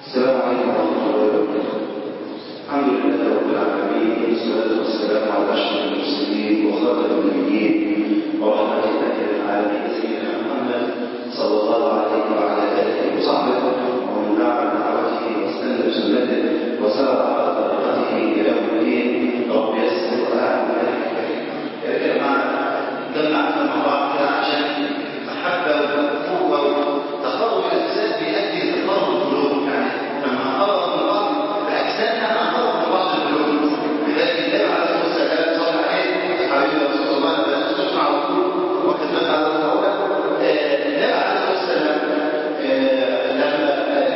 السلام عليكم ورحمة الله وبركاته. الحمد لله رب العالمين والصلاة والسلام على أشرف المرسلين وخاتم النبيين ورحمة الله للعالمين سيدنا محمد صلى الله عليه وعلى آله وصحبه ومن دعا بدعوته واستنى بسنته وسار على طريقته إلى يوم الدين رب يسر وأعلم يا جماعة جمعنا مع بعض كده عشان محبة وأخوة وتقرب الأجساد بيؤدي لتقرب القلوب يعني لما نقرب من بعض بأجسادنا هنقرب من بعض القلوب لذلك النبي عليه الصلاة والسلام صلى عليه حبيبي رسول الله لا تسمع على طول وقد مات على الأولى النبي عليه الصلاة والسلام لما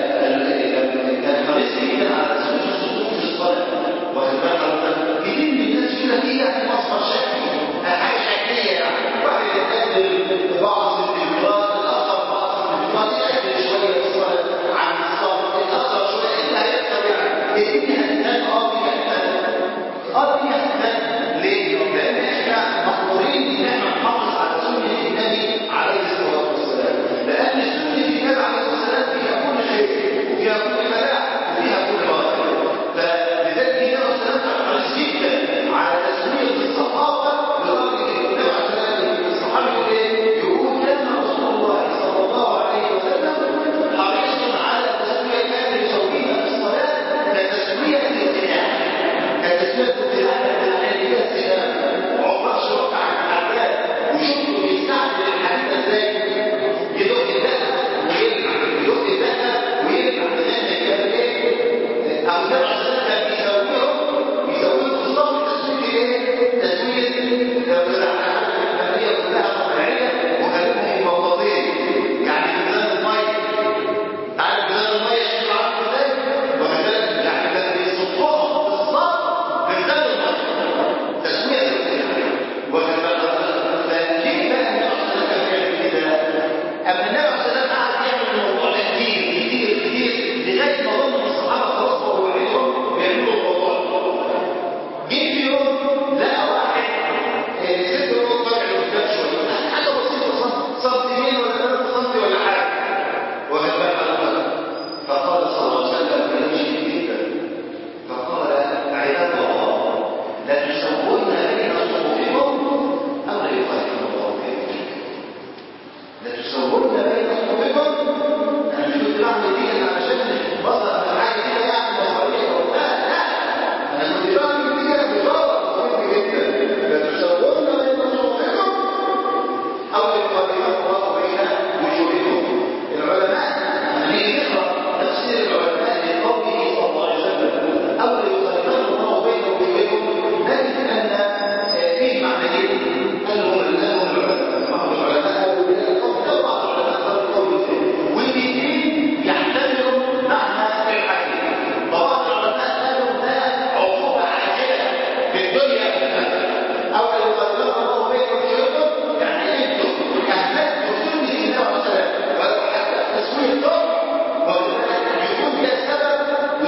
كان حريص جدا على تسويق الصفوف في الصلاة واخد بالك حضرتك كتير من الناس يقول لك ايه يعني مصدر شكلي حاجة شكلية يعني واحد يتقدم بعض التلفزيونات الأخر بعض التلفزيونات يقدم شوية الصلاة عن الصلاة الأخر شوية إيه اللي هيحصل يعني؟ الدنيا هتنام اه الدنيا هتنام اه الدنيا هتنام ليه؟ لأن احنا مأمورين إن احنا نحافظ على سنة النبي عليه الصلاة والسلام لأن سنة النبي عليه الصلاة والسلام فيها كل خير وفيها كل فلاح وفيها كل بركة فلذلك النبي عليه الصلاة والسلام كان حريص جدا على تسمية الصحابة لدرجة إن النبي عليه الصلاة والسلام الصحابة يقول إيه؟ يقول كان رسول الله صلى الله عليه وسلم حريص على تسمية كان يسويها في الصلاة كتسمية الابتداع كتسمية الابتداع الحديث السلام عمر شرط عن الحداد وشفته بيستعمل الحديث ازاي يدق الدقة ويرجع يدق الدقة ويرجع لأن كان ايه أو النبي عليه الصلاة والسلام كان بيسويهم بيسويهم في الصف تسمية ايه؟ تسمية الابتداع العملية كلها طبيعية وخليهم مبسطين يعني ميزان المية تعرف ميزان المية شكل عامل ازاي؟ وكذلك يعني كان بيصفوهم بالظبط بميزان المية تسمية الابتداع وكذلك فليه بقى النبي عليه الصلاة والسلام كان بيعمل كده؟ أما النبي عليه الصلاة والسلام قعد يعمل الموضوع ده كتير كتير كتير لغاية ما ظن الصحابة خلاص بقوا وحيدهم بيعملوا الموضوع جه في يوم لقى واحد ست نقط طالع لقدام شويه حاجه بسيطه سنتيمين ولا ثلاث سنتي ولا حاجه واخد بالك حضرتك فقال صلى الله عليه وسلم كلام شديد جدا فقال عباد الله لا تسوون بين صفوفكم او لا يخالف الله بينكم لا تسوون بين صفوفكم انا مش كنت بعمل دي انا علشان بصر حاجه كده يعني مصاريح لا لا انا كنت بعمل دي انا بصور جدا لا تسوون بين صفوفكم او يقدم الله بين وجوهكم العلماء لما نيجي نقرا تفسير العلماء لقوله صلى الله عليه وسلم او يقدم الله بين وجوهكم نجد ان فيه معنيين قالوا قالوا العلماء بعض العلماء قالوا بلا القول ده وبعض العلماء قالوا القول الثاني والاثنين يحتملوا معنى الحديث وبعض العلماء قالوا ده عقوبه عاجله في الدنيا او يقدم الله بين وجوهكم يعني انتم اهملتوا سنه النبي عليه الصلاه والسلام ولو حتى تسويه الطرق يكون ده السبب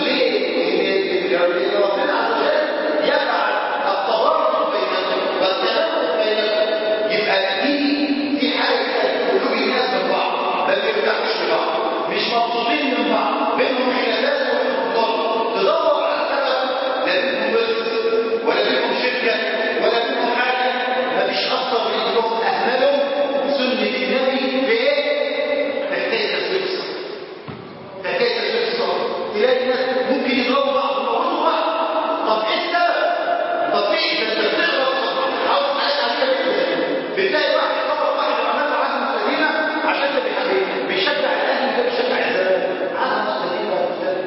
ليه ان ربنا عز وجل يجعل التبرع بينكم والتنافس بينكم يبقى دي في حاجه قلوب الناس من بعض ما بيرتاحوش لبعض مش مبسوطين من بعض بينهم خلافات وبينهم ضرب تدور على سبب لا بينهم بزنس ولا بينهم شركه ولا بينهم حاجه مفيش اكتر من انهم اهملوا سنه النبي في ايه؟ في حكايه تسويق الصلاه في حكايه تسويق الصلاه تلاقي ناس ممكن يضربوا بعض ويموتوا بعض طب ايه السبب؟ طب ايه ده انت بتغلط عاوز حاجه عاديه جدا بتلاقي واحد خبط واحد عمال له عزم مستديمه عشان ده بيحب- بيشجع الاهلي ده بيشجع الزمالك عزم مستديمه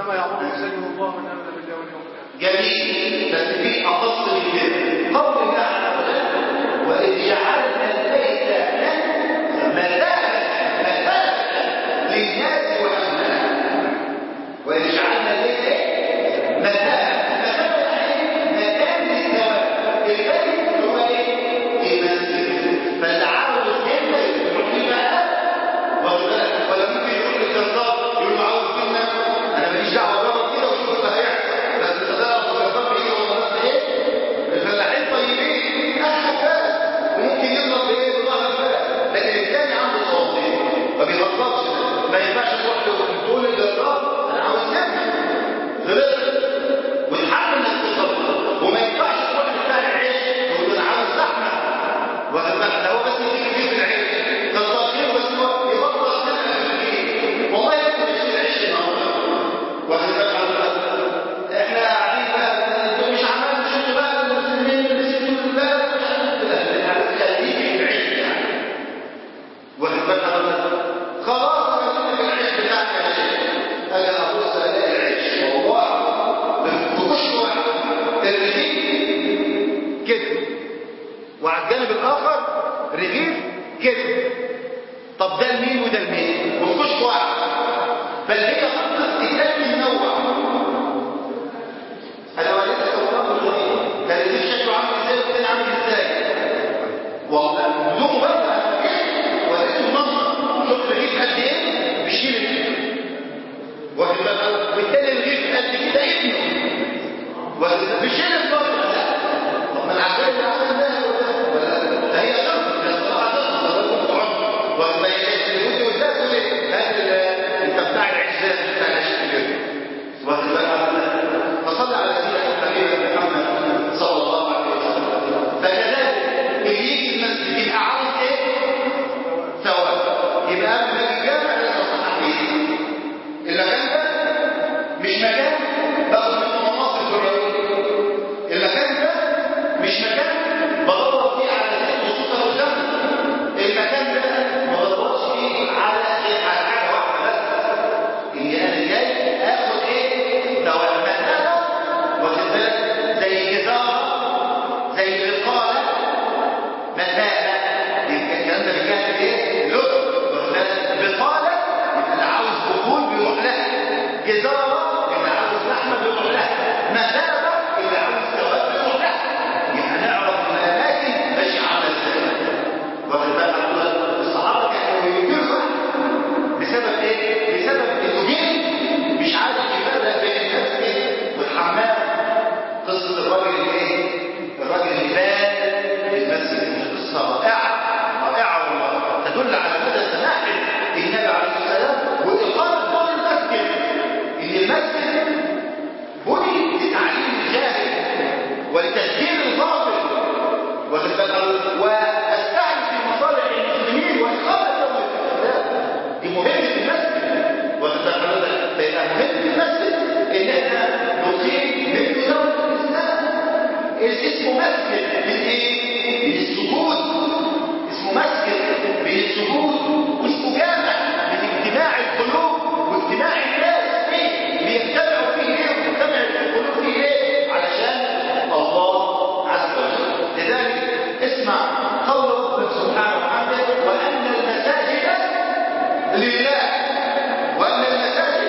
انما يعمر مساجد الله من امن بالله واليوم الاخر جميل بس في أخص من كده قول الله عز وجل وإذ جعلنا البيت مثابة مثابة للناس وأمنا وإذ جعلنا البيت إيه؟ مثابة مثابة يعني مكان للثواب البيت هو إيه؟ المسجد فاللي عاوز يبدأ يروح فيه بقى واخد بالك ولا ممكن يقول للجزار يقول له عاوز منك انا ماليش دعوه جرب كده وشوف اللي هيحصل بس انت تعرف الجزار بيجي ولا بس ايه الفلاحين طيبين اخد بالك وممكن يضرب بايه بظهر البلد لكن الثاني عنده صوتين ما بيغلطش ما ينفعش تروح تقول للجزار انا عاوز نمشي غلط وتحمل انك تغلط وما ينفعش تروح لبتاع العيش تقول له انا عاوز لحمه واخد بالك ده هو بس يجيب فيه في العيش كتر خير بس هو يبطل سنه في الجيل والله يكون يشيل عيش النهارده واخد بالك حضرتك احنا قاعدين بقى انتوا مش عمال تشوفوا بقى المسلمين اللي مسكوا البلد مش عارف لا خليك في العيش يعني واخد بالك حضرتك خلاص انا جبت في العيش بتاعك يا شيخ اجي ابص الاقي العيش والله بكش واحد الرغيف كده وعلى الجانب الاخر رغيف كده طب ده لمين وده لمين وفكش واحد بل هي خطه تتكلم نوع انا وليتك الله الرغيف ده الرغيف شكله عامل ازاي والتاني عامل ازاي والله بدون مبالغه انا فاكر وريته المنظر شوف الرغيف قد ايه بيشيل الرغيف واخد بالك والتاني الرغيف قد كده ابنه واخد بالك بيشيل الفرق لا طب ما العقل ده عامل ده ولا ده هي شرط ده الصراحه شرط ده لازم تقعد وما يجي وده تقول ايه هات انت بتاع العيش ده مش بتاع العيش الكبير واخد بالك فصلى على سيدنا الحبيب محمد صلى الله عليه وسلم فكذلك اللي يجي المسجد يبقى عاوز ايه ثواب يبقى قبل ما يجي الجامع لازم اصحح ايدي المكان ده مش مكان باخد منه مناصب دنيويه المكان ده مش مكان بدور فيه على زيت وسكر وسمن المكان ده ما بدورش فيه على إيه؟ على حاجه واحده بس ان انا جاي اخد ايه ثواب مثلا واخد بالك زي جزاره زي اقاله مثابه يبقى الكلام ده بيجهز ايه لطف واخد بالك بقاله يبقى اللي عاوز قبول بيروح لها جزاره اللي عاوز لحمه بيروح لها مثابه اللي عاوز ثواب بيروح لها يبقى نعرف الاماكن ماشي عامله ازاي واخد بالك حضرتك الصحابه كانوا ينكروا بسبب ايه؟ بسبب انه جه مش عارف يفرق بين المسجد والحمام قصه الراجل اللي ايه؟ الراجل اللي بات في المسجد قصه رائعه رائعه والله تدل على مدى سماحه النبي عليه السلام واقامه دور المسجد ان المسجد بني لتعليم الجاهل ولتسجيل الباطل واخد بالك واستعمل في مصالح المسلمين واقامه دور الاسلام دي مهمه المسجد واخد بالك حضرتك فيبقى مهم في المسجد ان احنا نقيم مثل دوله الاسلام اسمه مسجد من ايه؟ من السجود اسمه مسجد من السجود واسمه جامع من اجتماع القلوب واجتماع الناس فيه بيجتمعوا فيه ايه ويجتمع القلوب فيه ايه علشان الله عز وجل لذلك اسمع قول ربك سبحانه وتعالى وان المساجد لله وان المساجد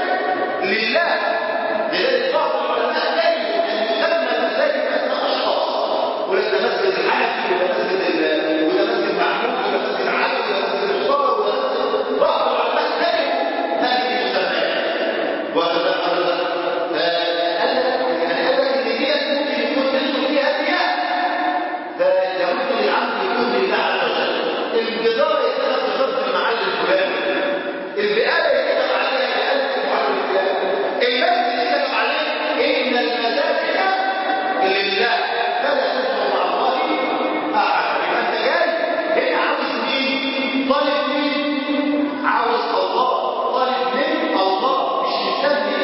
لله لذلك بعض العلماء كرهوا ان يسمى مساجد اسماء اشخاص ولا ده مسجد الحنفي ولا مسجد ال- ولا مسجد محمود ولا مسجد علي ولا مسجد مختار ولا مسجد بعض العلماء كرهوا هذه المسميات وهذا قال قال لك يعني قال لك ان ديت ممكن يكون يدخل فيها ثياب فلابد للعبد يكون لله عز وجل الجدار يتكتب بشرط المعلم الفلاني البقاله يكتب عليها بقاله المعلم الفلاني المسجد يكتب عليه ان المساجد لله فلا تدخل مع الله احد يبقى انت جاي هنا عاوز مين طالب مين عاوز الله طالب من الله مش مستني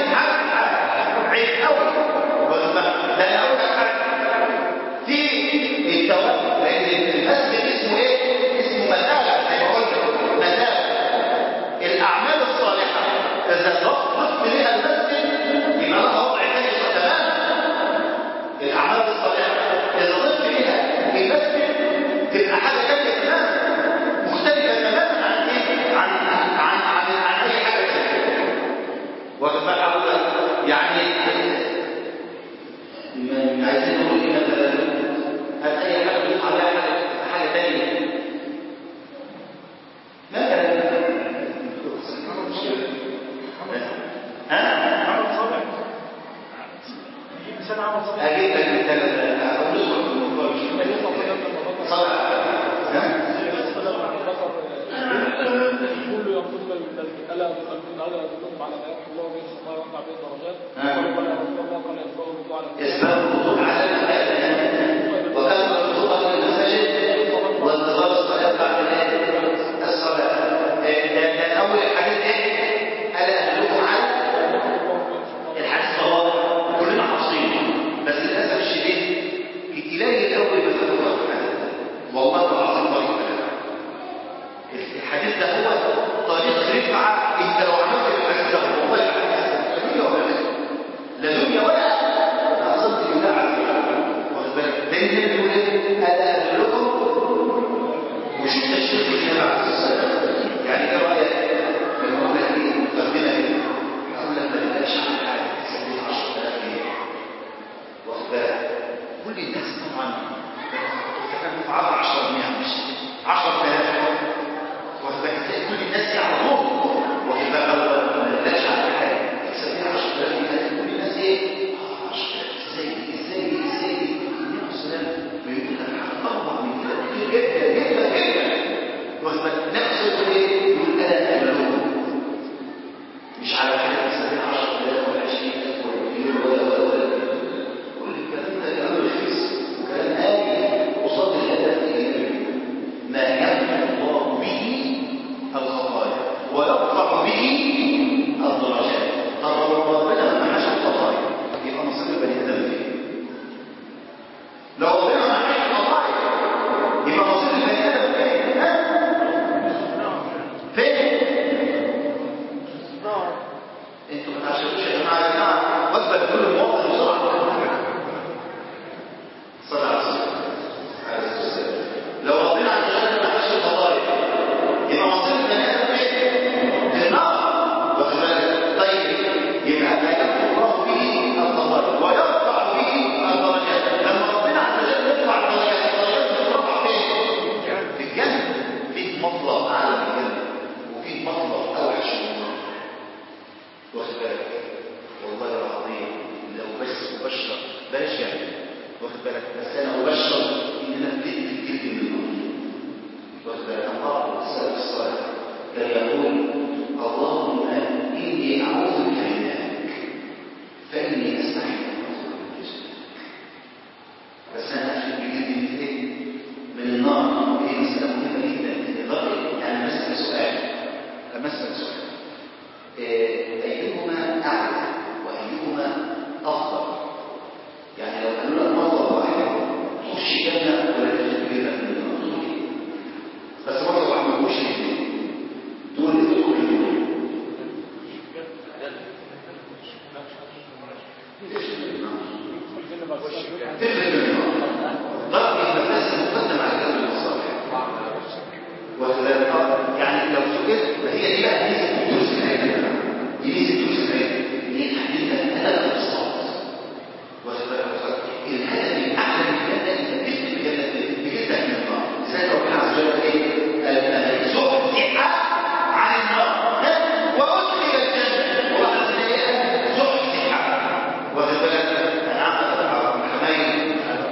يعني ما عايزين نقول ايه مثلا هات اي حاجه تضيف عليها حاجه حاجه ثانيه مثلا ها عمل صالح يجيب مثال عمل صالح اجيب لك مثال اقول لك في الموضوع مش النبي صلى الله عليه وسلم لما ذكر صلى ها كل ينقل الا الا يدلكم على ما يمحو الله به الخطايا ويرفع به الدرجات آه. قالوا بلى يا رسول الله قال يسبغ الوضوء على اسباب الوضوء على المكان وكان الوضوء في المساجد وانتظار الصلاه بعد الصلاه ده ده اول الحديث ايه الا ادلكم على الحديث واضح كلنا حافظينه بس للاسف الشديد تلاقي الاول بتفكر في الحديث والله العظيم طريق كلام الحديث ده هو طريق رفعه انت لو عملت الحديث ده والله الحديث ده دنيا ولا لا دنيا ولا اصلت بالله عز وجل واخد بالك ده اللي بيقول ايه الا ادلكم وشوف تشريف النبي عليه الصلاه والسلام يعني ايه رايك لما اقول لك ايه مقدمه ايه اقول لك ما تبقاش على حاجه تسوي 10000 جنيه واخد بالك كل الناس طبعا كان في 10 جنيه مش 10000 واخد بالك تلاقي كل الناس دي على طول واخد بالك ما تبقاش على حاجه تسوي 10000 جنيه كل الناس ايه آه، 10000 ازاي ازاي ازاي النبي عليه الصلاه والسلام بيقول لك هتطلع من كده كتير جدا جدا جدا واخد بالك نفس الوقت ايه يقول انا اهلكم مش على كده تسميها 10000 ولا 20000 ولا مليون ولا ولا ولا كل الكلام ده كلام رخيص وكلام هايل قصاد الهدف الايجابي ما يمحو الله به الخطايا ويرفع به الدرجات طب لو ربنا ما محاش الخطايا يبقى مصير البني ادم فين؟ لو ربنا ما محاش الخطايا يبقى مصير البني ادم فين؟ ها؟ فين؟ نعم انتوا ما تعشقوش يا جماعه يا جماعه وجبه لكل مواطن بسرعه صلى على عليه الصلاه والسلام لو ربنا عز وجل ما حش الفضائل يبقى مصير البني ادم ايه؟ في النار واخد بالك طيب يبقى ما يرفع الله به الفضائل ويرفع به الدرجات لما ربنا عز وجل يرفع الدرجات الدرجات بترفع فين؟ في الجنه في مطلب اعلى من الجنه وفي مطلب اوحش من النار واخد بالك والله العظيم لو بس مبشر بلاش يعني واخد بالك بس انا مبشر ان انا بديت كتير من النار واخد بالك الله السلف الصالح كان يقول اللهم اني اعوذ بك منك فاني استحي ان اقول من رزقك بس انا اشرك بجد من ايه؟ من النار هي مساله مهمه جدا لدرجه يعني مساله سؤال مساله سؤال أيهما أعلى وأيهما أفضل يعني لو قالوا لك مطلب واحد تخش جنة ولا تدخل جنة من النار تقول إيه؟ بس مطلب واحد ما تخش الاثنين تقول إيه تدخل الجنة تدخل الجنة ضرب المفاسد مقدم على جنب المصالح وكذلك يعني لو سئلت ما هي دي بقى ميزه الدروس العلميه دي ميزه الدروس العلميه اللي هي تحديد الهدف الصوت الهدف الاعلى من الجنه انت تكتب بجنه بجنه من النار لذلك ربنا عز وجل ايه زحزح عن النار وادخل الجنه وبعد ذلك زحزح واخد بالك انا عقد على الحمايل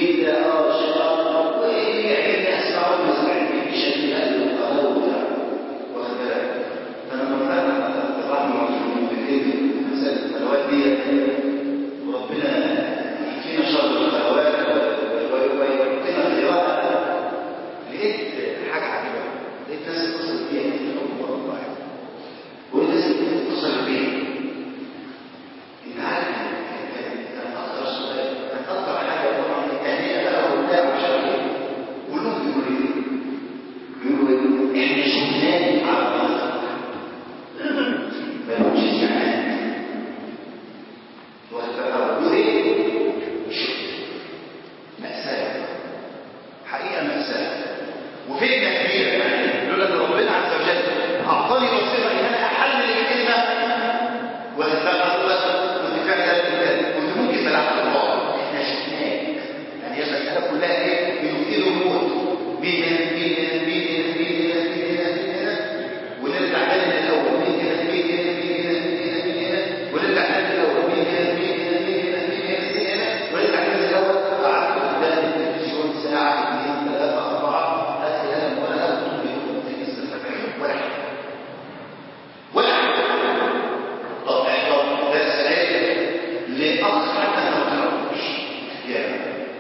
ليه ده اه شيء اه وايه يعجبني اسمعه وما يسمعنيش اللي قال القرار بتاعه واخد بالك فانا لما فعلا طبعا معروفين بالايه مساله الخلوات دي وربنا يكفينا شر الخلوات ويؤتنا خيرها لقيت حاجه عجيبه لقيت ناس اتصل بيا في الامور والله ولقيت ناس اتصل بيا انت عارف كان اكثر سؤال كان اكثر حاجه طبعا التهنئه بقى وبتاع مش عارف ايه كلهم بيقولوا لي بيقولوا ايه احنا شفناك على الارض ما بقولش زعلان واخد بالك بيقول ايه شفت مأساة حقيقة مأساة وفتنة كبيرة يعني لولا ان ربنا عز وجل اعطاني بصيرة ان انا احلل الكلمة واتبقى كنت فعلا كنت ممكن بلعب الله احنا شفناك يعني هي المسألة كلها ايه بنبتدي الموت مين هنا مين هنا مين هنا مين هنا مين هنا مين هنا ونرجع تاني من الاول مين هنا مين هنا مين هنا مين هنا مين هنا ونرجع تاني من الاول مين هنا مين هنا مين هنا مين هنا مين هنا ونرجع تاني من الاول قعدت قدام التلفزيون ساعة اثنين ثلاثة أربعة هات لي قلم ولا أكتب بيقول في لسه ولا حاجة ولا حاجة طب طب ده سؤال لأخ حتى أنت ما تعرفوش يا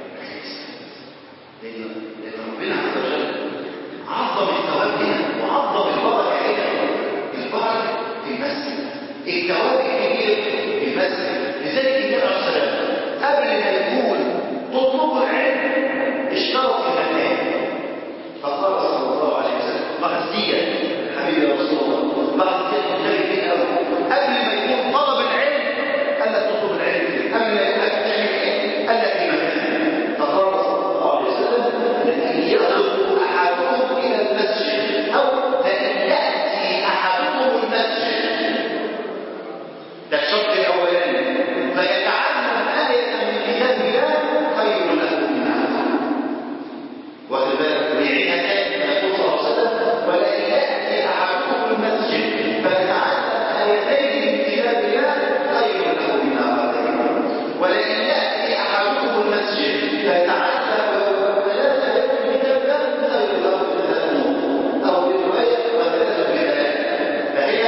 لأن لأن ربنا عز وجل عظم الثواب هنا وعظم البركة هنا البركة في المسجد الثواب الكبير في المسجد لذلك النبي عليه الصلاة والسلام قبل ما يقول تطلبوا العلم اشتروا في المكان فقال صلى الله عليه وسلم لاحظ دي حبيبي يا رسول الله لاحظ دي قدامي فين قوي قبل ما يكون طلب العلم قال لك تطلب العلم فين قبل ما يقول لك تعمل ايه قال لك في مكان فقال صلى الله عليه وسلم لأن يخرج أحدكم إلى المسجد أو لأن يأتي أحدكم المسجد ده الشرط الأولاني فيتعلم آية من كتاب الله خير له من هذا واخد بالك ويعيدها تاني من الرسول صلى الله عليه وسلم ولئن يأتي أحدكم المسجد فيتعلم آيتين من كتاب الله خير له من هذا ولئن يأتي أحدكم المسجد فيتعلم ثلاثة من كتاب الله خير له من هذا أو برواية وثلاثة بثلاثة فهي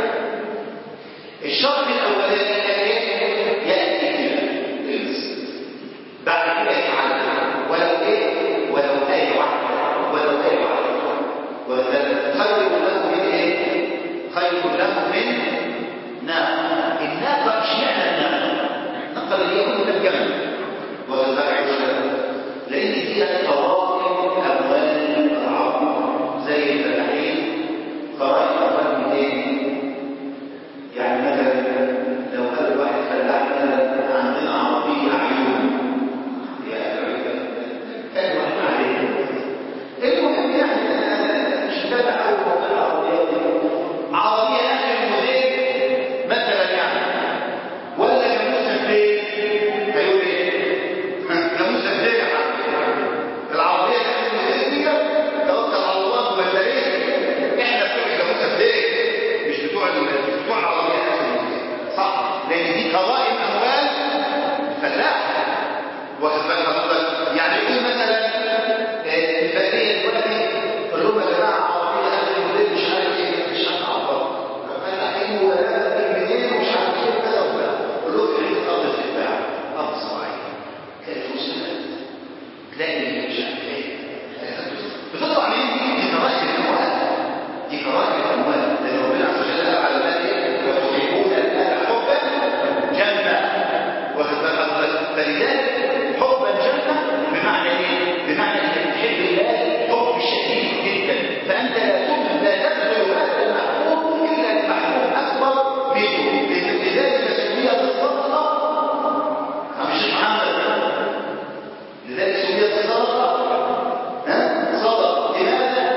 الشرط الاولاني كان ايه ياتي الى المسجد بعد كده يتعلم ولو ايه ولو ايه واحده ولو ايه واحده خير له من ايه خير له من ناقه الناقه مش معنى الناقه الناقه اللي هي كل الجمل واخد بالك لان دي قوائم اموال العرب زي الفلاحين قرائن اموال من ايه يعني مثلا لو قال واحد فلاح مثلا عندنا عربية عيون يا كان واحد عليه المهم يعني أنا مش متابع أوي موضوع العربيات دي عربية آخر موديل مثلا يعني ولا جاموسة فين هيقول إيه؟ جاموسة فين يا حبيبي؟ العربية آخر موديل دي توكل على الله وبلاش احنا بتوع الجاموسة فين؟ مش بتوع مش بتوع العربية آخر موديل صح لأن دي قوائم أموال فلاح واخد بالك حضرتك يعني يقول مثلا آه، البلديه دلوقتي قول لهم يا جماعه عربيه اهل المدير مش عارف ايه مش عارف اعبر فلاحين ولا منين ومش عارف ايه كذا وكذا قول لهم في الارض بتتباع ارض زراعيه تلاقي فلوس هناك تلاقي اللي مش عارف ايه بتطلع مين دي كرائم الاموال دي كرائم الاموال لان ربنا عز وجل قال على ذلك وتحبون المال حبا جما واخد بالك حضرتك فلذلك حبا جما بمعنى ايه بمعنى انك تحب الله حب شديد جدا فانت لا تبذل لا تبذل هذا المحبوب الا المحبوب اكبر منه لذلك سميت الصدقه مش محمد لذلك سميت الصدقه ها صدقه لماذا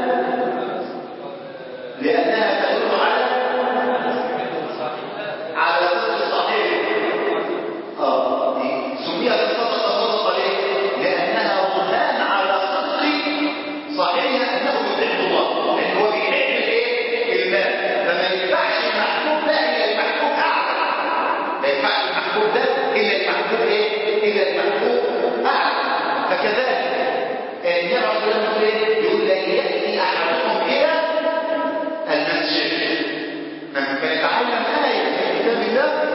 لانها تدل على على صدق صحيح اه دي سميت الصدقه صدقه ليه لانها برهان على صدق صحيح انه يحب الله لان هو بيحب الايه المال فما ينفعش المحبوب ده الا المحبوب اعلى ما ينفعش المحبوب ده الا المحبوب ايه الا المحبوب اعلى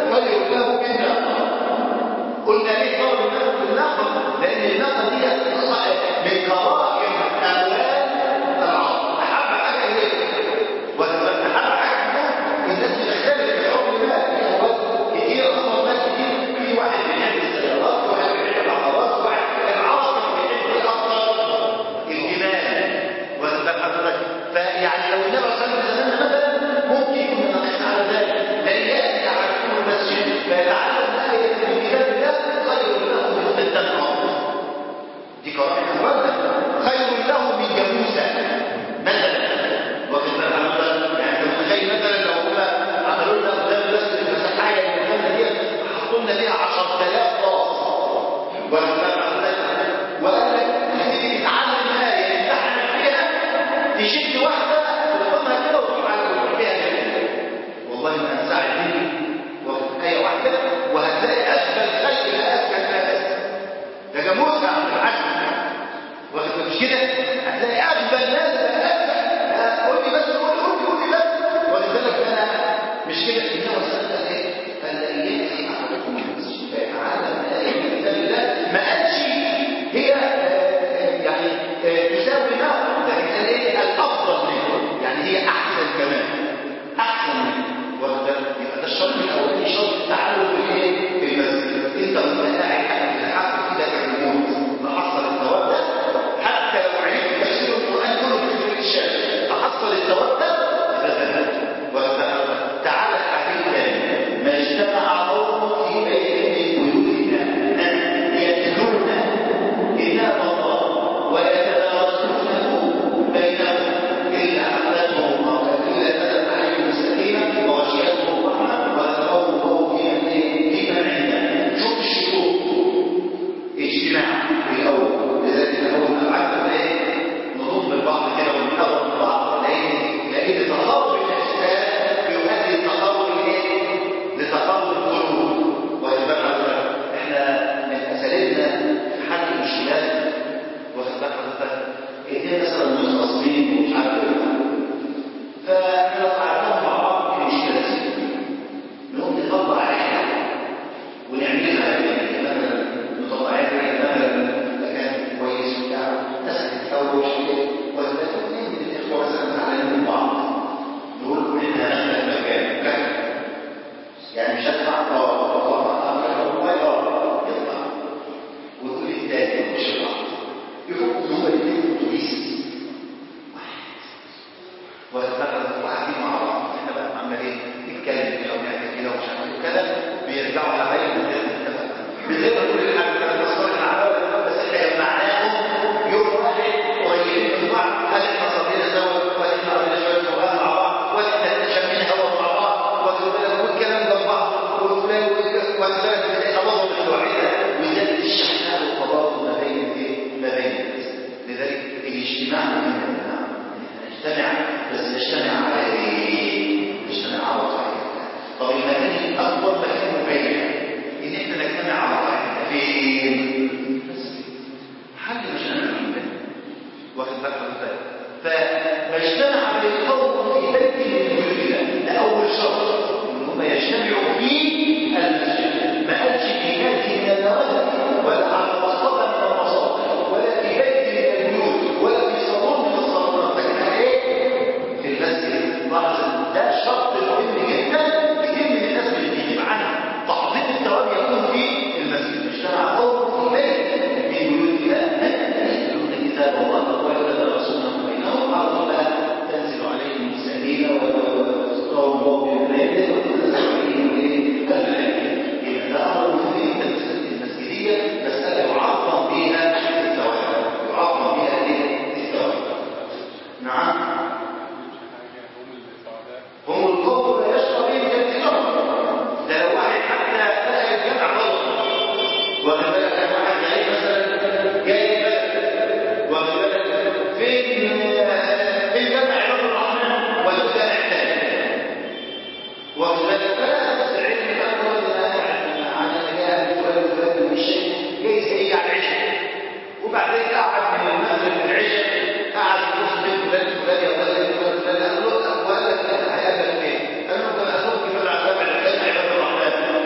خير له من ناقة قلنا ليه ضرب المثل بالناقة لأن الناقة دي من كرائم أموال العرب أحب حاجة إليه ولما أحب حاجة منهم الناس بتختلف في حكم المال في أموال كتير أصلا مال كتير في واحد بيحب السيارات واحد بيحب العقارات واحد العرب بيحب إيه أكتر الجمال واخد حضرتك فيعني لو النبي صلى الله عليه وسلم مثلا ممكن يكون ناقص على ذلك لأن يأتي أحدكم المسجد فيتعلم آية من كتاب الله خير له من الدم دي قرائن أموال خير له من جاموسة مثلا واخد بالك حضرتك يعني انت متخيل مثلا لو هم عملوا لنا قدام المسجد المسيحيه اللي قدامنا دي حطوا لنا فيها 10000 طاس واخد بالك حضرتك وقال لك هتيجي تتعلم ايه تمتحن فيها تشد واحده تحطها كده وتروح على وتروح بيها كده والله ما هنساعد دي واخد ايه واحده وهتلاقي اسفل خلق اسفل ناس ده جاموسه عند العسل واخد مش كده هتلاقي اغبى الناس بقى قول لي بس قول قول قول لي بس واخد بالك انا مش كده انما وصلت ايه قال لا ياتي احدكم المسجد فيتعلم الايه من كتاب الله ما قالش هي آه، يعني آه، تساوي نار لكن قال ايه الافضل منه يعني هي احسن كمان احسن منه واخد بالك يبقى ده الشرط الاولاني شرط التعلم في الايه في المسجد انت وانت قاعد حاجه تلحق في ايدك الموت تحصل الثواب ده حتى لو عرفت تفسير القران كله في سوره الشمس تحصل الثواب ده تعالى الحديث الثاني ما اجتمع قوم في بيت من بيوتنا يتلون كتاب الله ويتدارسونه بينهم الا اخذتهم الا نزلت عليهم السكينه وغشيتهم الرحمه وذكروا في فيما عنده شوف الشروط اجتماع في الاول لذلك الاول ابعاد ايه نضم البعض كده ونحاول البعض لان لان تقرب الاجساد بيؤدي لتقرب الايه لتقرب القلوب واخد بالك حضرتك احنا من اساليبنا في حل المشكلات واخد بالك حضرتك اتنين مثلا متخاصمين ومش عارف ايه فاحنا لو قعدناهم مع بعض في مشكله نقوم نطلع عليها ونعملها يعني مثلا مطلعين مثلا مكان كويس وبتاع ناس تتحوش ولا اثنين من الاخوه مثلا زعلانين من بعض نقول لهم احنا هنخلق مكان كذا يعني مش هدفع اه والله اه يطلع ويقول الثاني مش بعض يفكوا ان هما الاثنين اتوبيس واحد وقاعدين مع بعض احنا بقى عمال ايه نتكلم كده ونعمل كده ومش عارف ايه وكده بيرجعوا حبايب من غير ما نتفق من غير ما نقول الحاجه كان مصدر العداوه بس احنا جمعناهم يوم واحد قريبين من بعض هل احنا صلينا سوا ولا احنا قرينا شويه قران مع بعض ولا احنا شمينا هوا مع بعض ولا بالك والكلام ده بعض وفلان وفلان بتلاقي تواصل الوعيده وزادت الشحناء والتواصل ما بين ايه؟ ما بين الناس لذلك الاجتماع مهم يا جماعه نجتمع بس نجتمع على ايه؟ نجتمع على طريق طب المكان الاكبر مكان مبين ان احنا نجتمع على طريق فين؟ حل مشاكل عندنا واخد بالك حضرتك فما اجتمع بالقوم في بيت من بيوتنا ده اول شرط ان هم يجتمعوا في المسجد ما قالش في نادي من النوادي ولا على مصطبه من المصادر ولا في بيت من البيوت ولا في صالون من الصالونات لكن ايه في المسجد لاحظ ده شرط مهم جدا كتير من الناس بتجيب عنه تعظيم الثواب يكون في المسجد اجتمع قوم في بيت من بيوتنا يتلون كتاب الله ويتدارسونه بينهم على طول تنزل عليهم السكينه ويذكروا الله بالليل وتنزل عليهم الملائكه اذا ده امر مهم جدا في المسجديه مساله يعظم بها الثواب يعظم بها الايه الثواب نعم هم القوم لا يشقى بهم تمثيلهم ده لو واحد حتى دخل الجامع غلط واخد بالك كان واحد جاي مثلا جاي بلد واخد بالك فين فين جامع عباد الرحمن ولا جامع تاني واخد بالك فلا بس العلم الاول على جاء فلان وفلان من الشيخ جاي هيجي على العشاء وبعدين قعد من المغرب للعشاء قعد يبص بين فلان فلان يا فلان فلان فلان قال له اقوالك انا هيقابلك فين؟ قال له ده اخوك في العذاب على جامع عباد الرحمن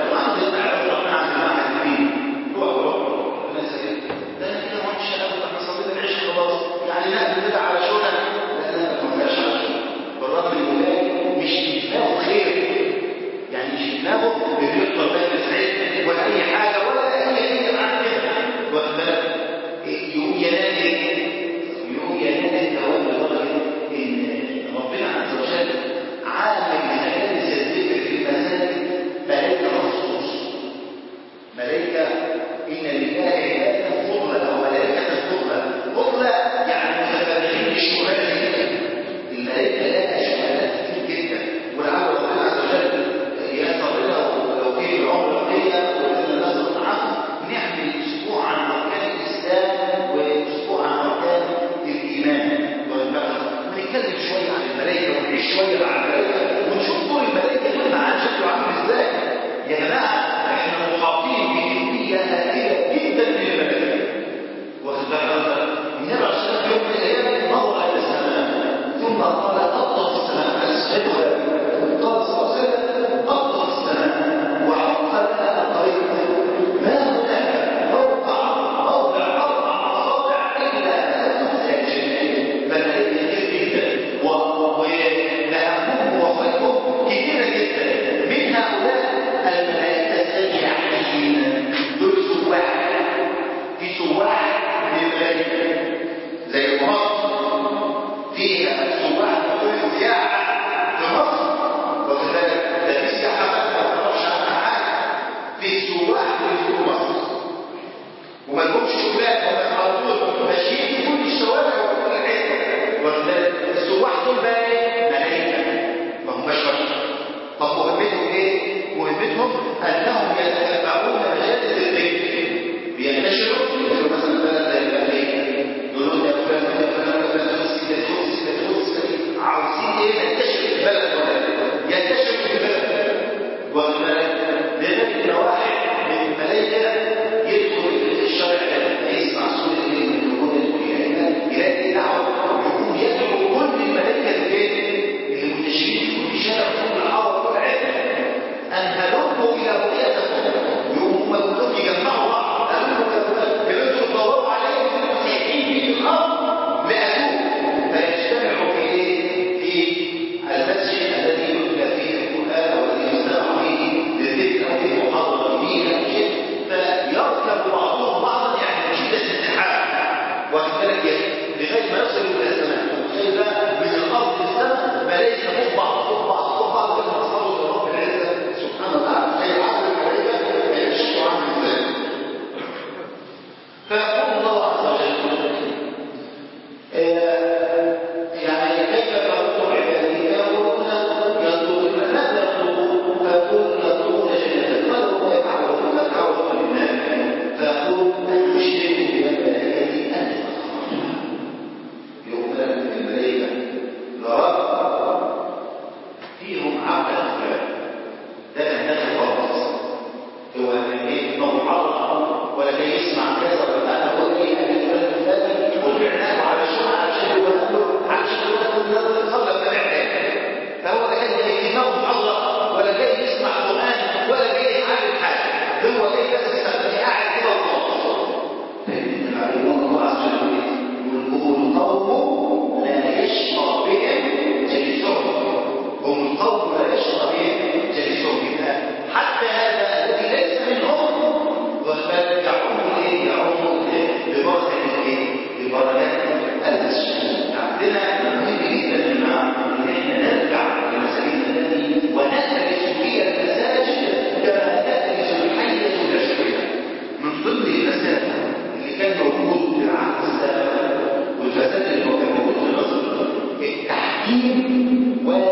هو ايه محاضره ولا جاي يسمع كذا ولا بتاع هو ايه قال الفلان الفلاني وبعناه علشان علشان هو علشان هو ده يخلص كلام تاني فهو لا كان جاي ينام محاضره ولا جاي يسمع قران ولا جاي يتعلم حاجه هو جاي بس يستمتع قاعد كده وخلاص يقول الله عز وجل يقول القوم لا يشقى بهم جلسهم هم القوم لا يشقى بهم جلسهم حتى هذا الذي ليس منهم والبال يعم ايه يعم ببركه الايه ببركات المسجد عندنا مهم جدا يا جماعه ان احنا نرجع لمساجدنا التي ونلتمس فيها المساجد كما تلتمس الحيه الاشهر من ضمن المساجد اللي كان موجود في العهد السابق والفساد اللي هو كان موجود في مصر التحكيم و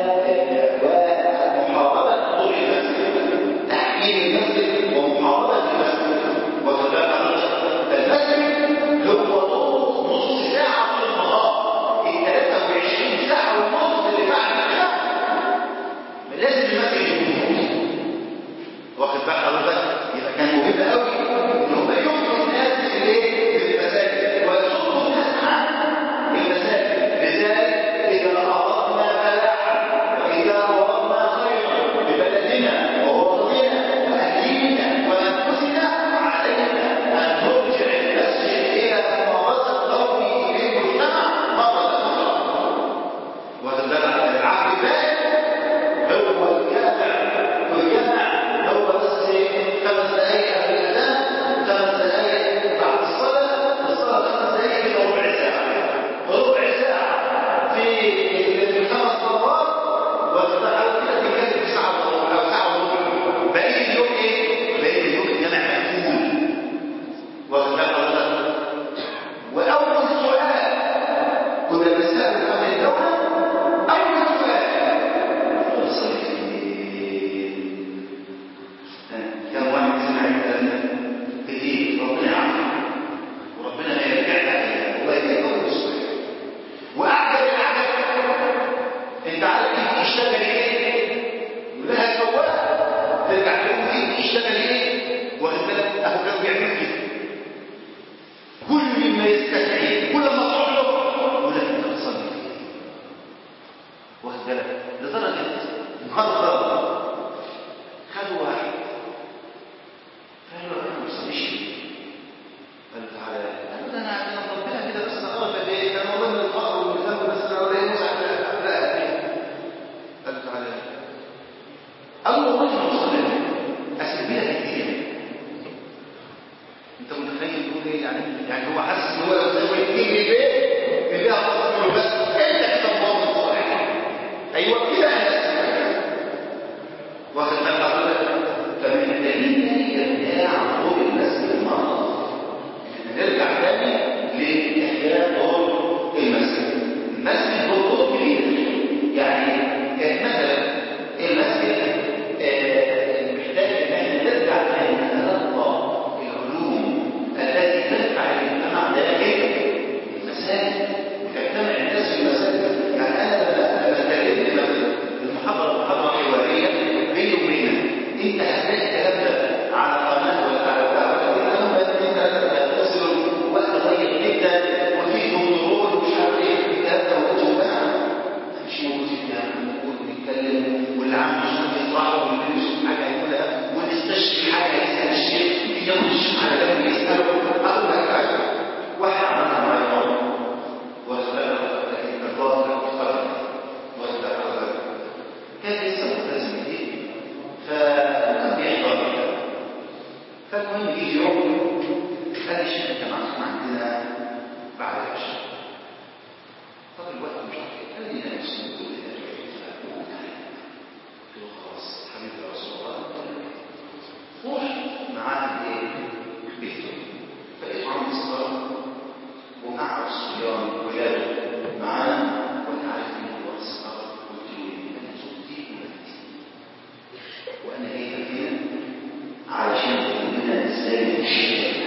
ومحاربه طول المسجد تحكيم المسجد ومحاربه المسجد وكذلك المسجد هو دور نص ساعه في النهار ال 23 ساعه ونص اللي بعد كده لازم المسجد يكون موجود واخد بال حضرتك يبقى كان مهم قوي ان هم يخرجوا الناس الايه بالمساجد ويصدوا الناس عن المساجد لذلك اذا اردنا فلاحا واذا اردنا خيرا لبلدنا ووطننا واهلينا وانفسنا علينا ان نرجع المسجد الى ممارسه قومه في المجتمع مره اخرى واخد بالك العهد الثاني هو الجامع والجامع هو بس خمس دقائق قبل الاذان خمس دقائق بعد الصلاه الصلاه خمس دقائق كده ربع ساعه ربع ساعه في الخمس مرات وتتحول كده تتكلم في ساعه وربع او ساعه وربع بقيه اليوم ايه؟ بقيه اليوم الجامع مقفول واخد بالك حضرتك؟ واول سؤال كنا بنسال قبل الدوله اول سؤال كم واحد سمع الكلام ده كتير ربنا يعافيه وربنا ما يرجعنا اليها هو يجي اول سؤال واعجب الاعجاب انت عارف انت تشتغل ايه يقول لها سواق ترجع تقول انت تشتغل ايه واخد بالك اهو كانوا بيعملوا كده كل ما يستدعي كل ما تروح له يقول لك انت بتصلي فين واخد بالك لدرجه مره خدوا واحد قالوا له انا ما بصليش قال له تعالى قال له انا انا ربنا كده بس انا ده ايه ده والله من الفقر والذنب بس انا ولا يموت على لا قال له تعالى قال له والله ما بصلي اسيب لك الدين انت متخيل تقول ايه يعني يعني هو حاسس ان هو لو ساب الدين البيت اللي هتخرج له بس انت كده مؤمن صالح ايوه كده انا واخد بالك حضرتك فمن الدليل تاني ارجاع دور المسجد المرة نرجع تاني لاحياء دور المسجد المسجد هو دور كبير يعني مثلا المسجد آه، محتاج ان احنا نرجع تاني نتلقى العلوم التي تنفع المجتمع داخل المساجد وتجتمع الناس في المساجد يعني انا لما لما اتكلمت مثلا المحاضره محاضره حواريه بيني وبينك انت هتلاقي الكلام ده على قناه ولا على بتاع ولا كده هم انت تصل وقت ضيق جدا وفي كنترول ومش عارف ايه الكلام ده موجود بقى مش موجود في الكلام موجود بيتكلم واللي عنده شغل يطرحه واللي بيمسك حاجه يقولها واللي يستشفي حاجه يسال الشيخ ياخد الشيخ على جنب يساله اقول لك حاجه واحد عملها معايا مره وخلق الظاهر اختلف واختلف كان لسه ملتزم جديد فكان بيحضر كده فالمهم يجي يوم قال لي الشيخ انت معاك عندنا بعد العشاء طب الوقت مش عارف ايه قال لي انا نفسي كل ده قلت له خلاص حبيبي يا رسول الله روح معاه ايه بيته فلقيته عند الصلاه ومع الصبيان ولاده معاه وانا عارف ان هو الصلاه قلت له انا صديق ولدي وانا جاي هنا علشان تقولنا ازاي نشتغل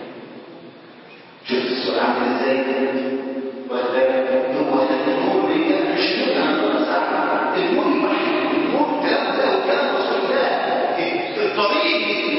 شفت السؤال عامل ازاي وذلك هو النور اللي كان مش نور عن النور النور الوحيد النور كلام ده وكلام رسول الله الطريق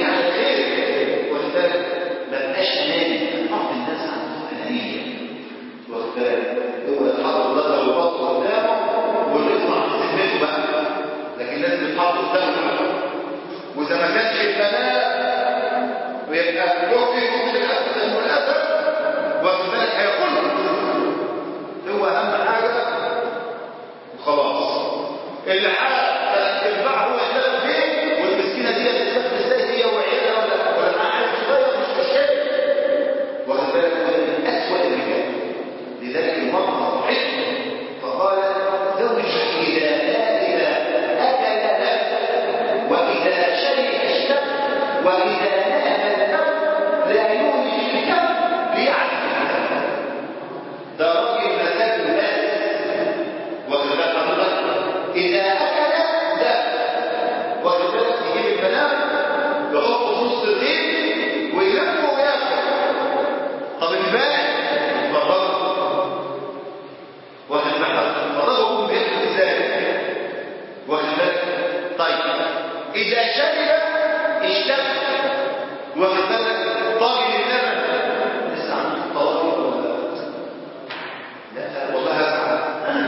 وإذا نام الكلب لا يولج الكلب ليعلم ده راجل مساك الناس واخد بالك حضرتك إذا أكل لا واخد بالك يجيب المنام يحطه في وسط الليل ويلفه وياكل طب الباقي فرغه واخد بالك فرغه يكون بياكل ازاي واخد بالك طيب إذا شرب اشتغل واخد بالك طاجن اللبن لسه عندك طواجن ولا لا والله هزعل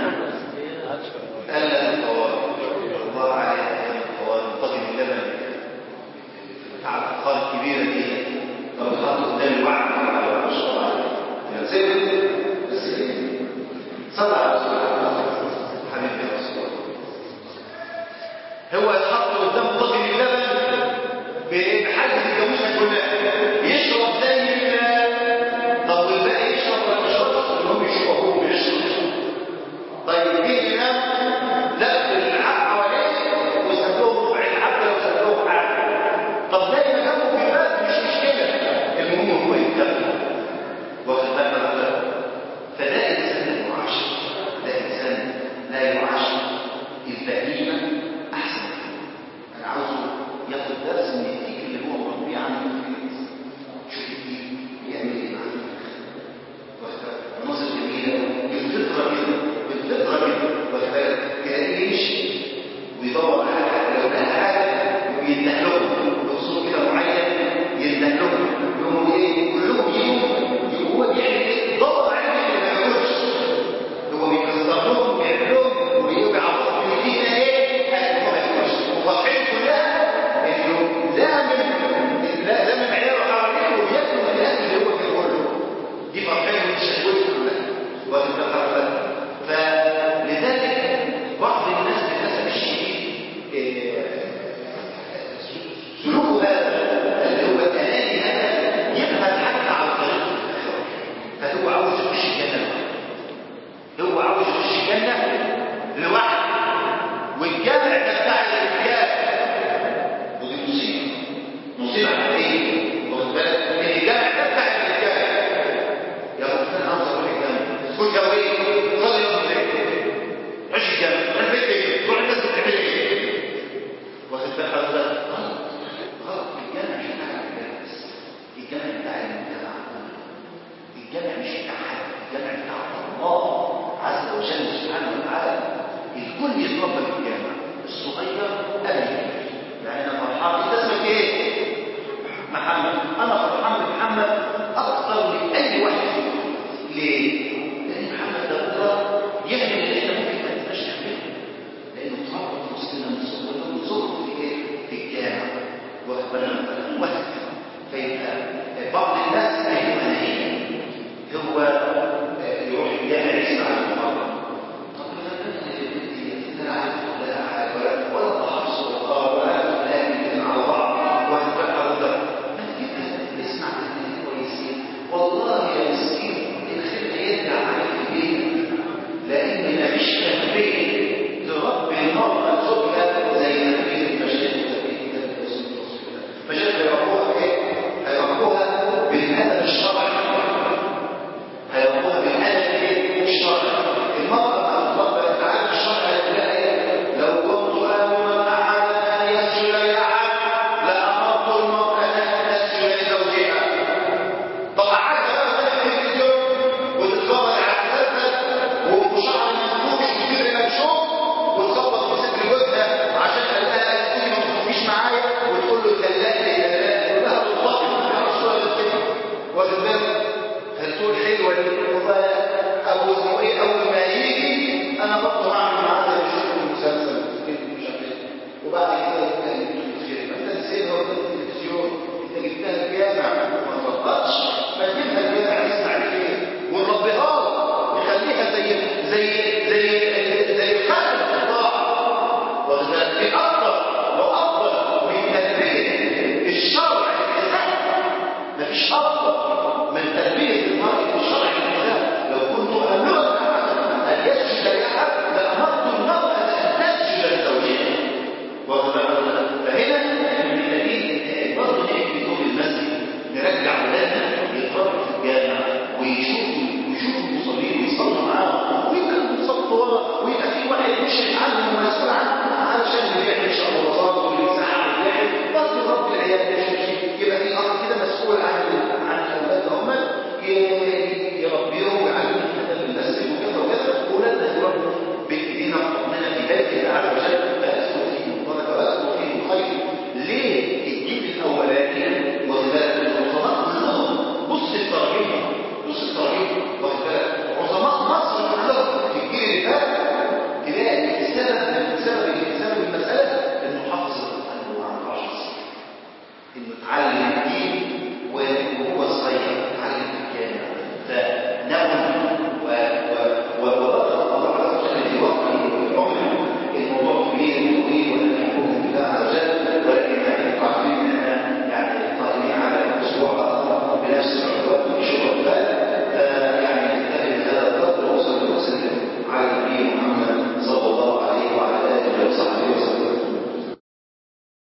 قال لا الطواجن الله عليها ايام الطواجن طاجن اللبن بتاع الاطفال الكبيره دي لو اتحط قدام الوعد ما شاء الله عليه يا سيدي بس ايه صلى على رسول الله حبيبي يا رسول الله هو يتحط قدام طاجن اللبن بحاجه الجاموسه كلها يشرب زي ال- طب والباقي يشرب ولا ما يشربش هم يشربوا ويشرب طيب جه الامام لف العب حواليه وساب لهم ربع العب لو ساب لهم حاجه طب زي ما كانوا في الباب مش على الكبير وهو صغير